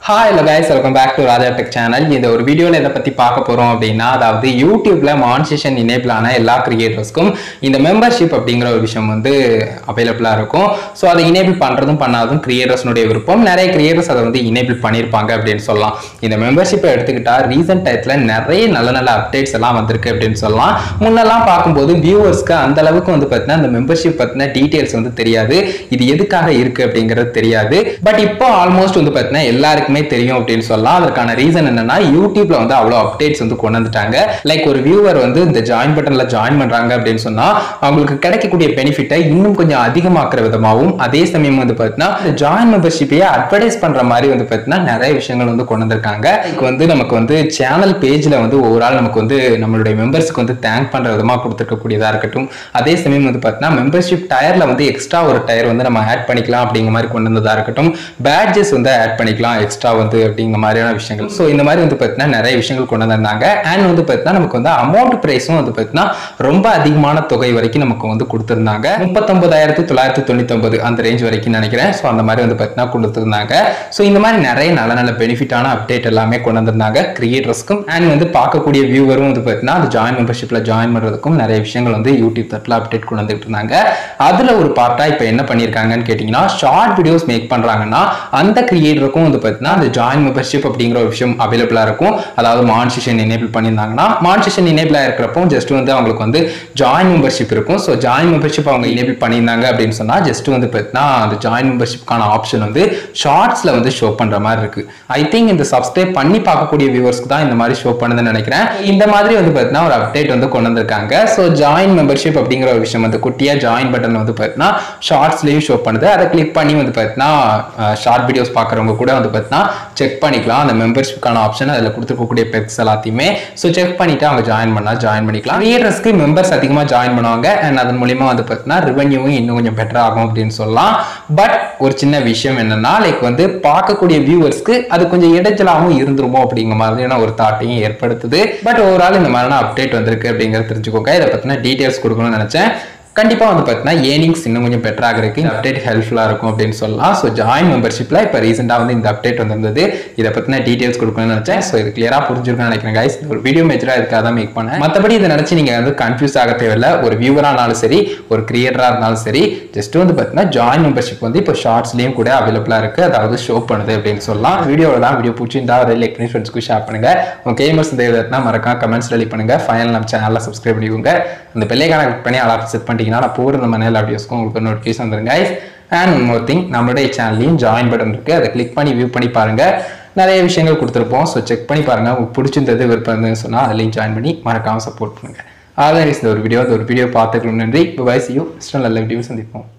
hi hello guys welcome back to Raja tech channel இந்த ஒரு வீடியோவில் எதை பற்றி பார்க்க போகிறோம் அப்படின்னா அதாவது யூடியூப்ல மான்சேஷன் எனேபிள் ஆன எல்லா கிரியேட்டர்ஸ்க்கும் இந்த மெம்பர்ஷிப் அப்படிங்கிற ஒரு விஷயம் வந்து அவைலபிளாக இருக்கும் ஸோ அதை எனேபிள் பண்ணுறதும் பண்ணாததும் கிரியேட்டர்ஸ்னுடைய விருப்பம் நிறைய கிரியேட்டர்ஸ் அதை வந்து எனேபிள் பண்ணியிருப்பாங்க அப்படின்னு சொல்லலாம் இந்த மெம்பர்ஷிப்பை எடுத்துக்கிட்டா ரீசெண்ட் டயத்தில் நிறைய நல்ல நல்ல அப்டேட்ஸ் எல்லாம் வந்திருக்கு அப்படின்னு சொல்லலாம் முன்னெல்லாம் பார்க்கும்போது வியூவர்ஸ்க்கு அந்த அளவுக்கு வந்து பார்த்தீங்கன்னா அந்த மெம்பர்ஷிப் பற்றின டீட்டெயில்ஸ் வந்து தெரியாது இது எதுக்காக இருக்கு அப்படிங்கிறது தெரியாது பட் இப்போ ஆல்மோஸ்ட் வந்து பார்த்தீங்கன்னா எல்லாருக்குமே தெரியும் அப்படின்னு சொல்லலாம் அதற்கான ரீசன் என்னன்னா யூடியூப்ல வந்து அவ்வளோ அப்டேட்ஸ் வந்து கொண்டு வந்துட்டாங்க லைக் ஒரு வியூவர் வந்து இந்த ஜாயின் பட்டன்ல ஜாயின் பண்றாங்க அப்படின்னு சொன்னா அவங்களுக்கு கிடைக்கக்கூடிய பெனிஃபிட்டை இன்னும் கொஞ்சம் அதிகமாக்குற விதமாகவும் அதே சமயம் வந்து பார்த்தீங்கன்னா இந்த ஜாயின் மெம்பர்ஷிப்பையே அட்வர்டைஸ் பண்ற மாதிரி வந்து பார்த்தீங்கன்னா நிறைய விஷயங்கள் வந்து கொண்டு வந்திருக்காங்க லைக் வந்து நமக்கு வந்து சேனல் பேஜ்ல வந்து ஓவரால் நமக்கு வந்து நம்மளுடைய மெம்பர்ஸ்க்கு வந்து தேங்க் பண்ற விதமா கொடுத்துருக்கக்கூடியதா இருக்கட்டும் அதே சமயம் வந்து பார்த்தீங்கன்னா மெம்பர்ஷிப் டயர்ல வந்து எக்ஸ்ட்ரா ஒரு டயர் வந்து நம்ம ஆட் பண்ணிக்கலாம் அப்படிங்கிற மாதிரி கொண்டு வந்ததா இருக்கட்டும் பேட்ஜஸ் வந்து ஆட் பண்ணிக்கலாம் எக்ஸ்ட்ரா வந்து அப்படிங்கிற மாதிரியான விஷயங்கள் ஸோ இந்த மாதிரி வந்து பார்த்தீங்கன்னா நிறைய விஷயங்கள் கொண்டு வந்திருந்தாங்க அண்ட் வந்து பார்த்தீங்கன்னா நமக்கு வந்து அமௌண்ட் ப்ரைஸும் வந்து பார்த்தீங்கன்னா ரொம்ப அதிகமான தொகை வரைக்கும் நமக்கு வந்து கொடுத்துருந்தாங்க முப்பத்தொன்பதாயிரத்தி தொள்ளாயிரத்தி தொண்ணூத்தொன்பது அந்த ரேஞ்ச் வரைக்கும் நினைக்கிறேன் ஸோ அந்த மாதிரி வந்து பார்த்தீங்கன்னா கொடுத்துருந்தாங்க ஸோ இந்த மாதிரி நிறைய நல்ல நல்ல பெனிஃபிட்டான அப்டேட் எல்லாமே கொண்டு வந்திருந்தாங்க கிரியேட்டர்ஸ்க்கும் அண்ட் வந்து பார்க்கக்கூடிய வியூவரும் வந்து பார்த்தீங்கன்னா அது ஜாயின் மெம்பர்ஷிப்பில் ஜாயின் பண்ணுறதுக்கும் நிறைய விஷயங்கள் வந்து யூடியூப் தட்டில் அப்டேட் கொண்டு வந்துட்டு இருந்தாங்க அதில் ஒரு பார்ட்டாக இப்போ என்ன பண்ணியிருக்காங்கன்னு கேட்டிங்கன்னா ஷார்ட் வீடியோஸ் மேக் பண்ணுறாங்கன்னா அந்த கிரியேட்டருக்கும் வந்து பார்த்தீங்கன்னா அந்த ஜாயின் மெம்பர்ஷிப் அப்படிங்கிற ஒரு விஷயம் அவைலபிளாக இருக்கும் அதாவது மான்சேஷன் எனேபிள் பண்ணியிருந்தாங்கன்னா மான்சேஷன் எனேபிளாக இருக்கிறப்போ ஜஸ்ட் வந்து அவங்களுக்கு வந்து ஜாயின் மெம்பர்ஷிப் இருக்கும் ஸோ ஜாயின் மெம்பர்ஷிப் அவங்க எனேபிள் பண்ணியிருந்தாங்க அப்படின்னு சொன்னால் ஜஸ்ட் வந்து பார்த்தீங்கன்னா அந்த ஜாயின் மெம்பர்ஷிப்கான ஆப்ஷன் வந்து ஷார்ட்ஸில் வந்து ஷோ பண்ணுற மாதிரி இருக்கு ஐ திங்க் இந்த சப்ஸ்கிரைப் பண்ணி பார்க்கக்கூடிய வியூவர்ஸ்க்கு தான் இந்த மாதிரி ஷோ பண்ணுதுன்னு நினைக்கிறேன் இந்த மாதிரி வந்து பார்த்தீங்கன்னா ஒரு அப்டேட் வந்து கொண்டு வந்திருக்காங்க ஸோ ஜாயின் மெம்பர்ஷிப் அப்படிங்கிற ஒரு விஷயம் வந்து குட்டியாக ஜாயின் பட்டன் வந்து பார்த்தீங்கன்னா ஷார்ட்ஸ்லேயும் ஷோ பண்ணுது அதை கிளிக் பண்ணி வந்து பார்த்தீங்கன்னா ஷார்ட் வீடியோஸ் பார்க்குறவங்க கூட வந்து பார்த்தீங்கன்னா செக் பண்ணிக்கலாம் அந்த மெம்பர்ஷிப்கான ஆப்ஷன் அதில் கொடுத்துருக்கக்கூடிய பெக்ஸ் எல்லாத்தையுமே ஸோ செக் பண்ணிட்டு அவங்க ஜாயின் பண்ணால் ஜாயின் பண்ணிக்கலாம் கிரியேட்டர்ஸ்க்கு மெம்பர்ஸ் அதிகமாக ஜாயின் பண்ணுவாங்க அண்ட் அதன் மூலியமா வந்து பார்த்தீங்கன்னா ரெவன்யூவும் இன்னும் கொஞ்சம் பெட்டர் ஆகும் அப்படின்னு சொல்லலாம் பட் ஒரு சின்ன விஷயம் என்னன்னா லைக் வந்து பார்க்கக்கூடிய வியூவர்ஸ்க்கு அது கொஞ்சம் இடைஞ்சலாகவும் இருந்துருமோ அப்படிங்கிற மாதிரியான ஒரு தாட்டையும் ஏற்படுத்துது பட் ஓவரால் இந்த மாதிரியான அப்டேட் வந்திருக்கு அப்படிங்கிறத தெரிஞ்சுக்கோங்க இதை பற்றின டீட்டெயில்ஸ் கொடுக்கணும்னு நினச்சேன் கண்டிப்பாக வந்து பார்த்தீங்கன்னா ஏர்னிங்ஸ் இன்னும் கொஞ்சம் பெட்டராக இருக்கு இந்த அப்டேட் ஹெல்ப்ஃபுல்லாக இருக்கும் அப்படின்னு சொல்லலாம் ஸோ ஜாயின் மெம்பர்ஷிப்பில் இப்போ ரீசெண்டாக வந்து இந்த அப்டேட் வந்திருந்தது இதை பற்றின டீட்டெயில்ஸ் கொடுக்கணும்னு நினச்சேன் ஸோ இது கிளியராக புரிஞ்சிருக்கும்னு நினைக்கிறேன் கைஸ் ஒரு வீடியோ மேஜராக இதுக்காக தான் மேக் பண்ணேன் மற்றபடி இதை நினச்சி நீங்கள் வந்து கன்ஃபியூஸ் ஆக தேவையில்ல ஒரு வியூவராக இருந்தாலும் சரி ஒரு கிரியேட்டராக இருந்தாலும் சரி ஜஸ்ட் வந்து பார்த்தீங்கன்னா ஜாயின் மெம்பர்ஷிப் வந்து இப்போ ஷார்ட்ஸ்லேயும் கூட அவைலபிளாக இருக்குது அதாவது ஷோ பண்ணுது அப்படின்னு சொல்லலாம் வீடியோவில் தான் வீடியோ பிடிச்சிருந்தா அதை லைக் பண்ணி ஃப்ரெண்ட்ஸ்க்கு ஷேர் பண்ணுங்க உங்கள் கேமர்ஸ் இந்த இதை மறக்காம கமெண்ட்ஸ் ரெடி பண்ணுங்க ஃபைனல் நம்ம சேனலில் சப்ஸ்கிரைப் பண்ணிக்கோங்க அந்த பெல்லைக்கான கிளிக் பண்ணி அலாரம் செட் பண்ணிட்டீங்கன்னா நான் போகிற நம்ம நேரில் வீடியோஸ்க்கும் உங்களுக்கு நோட்டிஃபிகேஷன் வந்துருங்க அண்ட் ஒன் மோர் திங் நம்மளுடைய சேனல்லையும் ஜாயின் பட்டன் இருக்குது அதை கிளிக் பண்ணி வியூ பண்ணி பாருங்கள் நிறைய விஷயங்கள் கொடுத்துருப்போம் ஸோ செக் பண்ணி பாருங்கள் உங்களுக்கு பிடிச்சிருந்தது விருப்பம் இருந்ததுன்னு சொன்னால் அதுலேயும் ஜாயின் பண்ணி மறக்காமல் சப்போர்ட் பண்ணுங்கள் ஆல்வேஸ் இந்த ஒரு வீடியோ இந்த ஒரு வீடியோ பார்த்துக்கணும் நன்றி பாய் சி யூ நல்ல வீடியோ சந்திப்போம்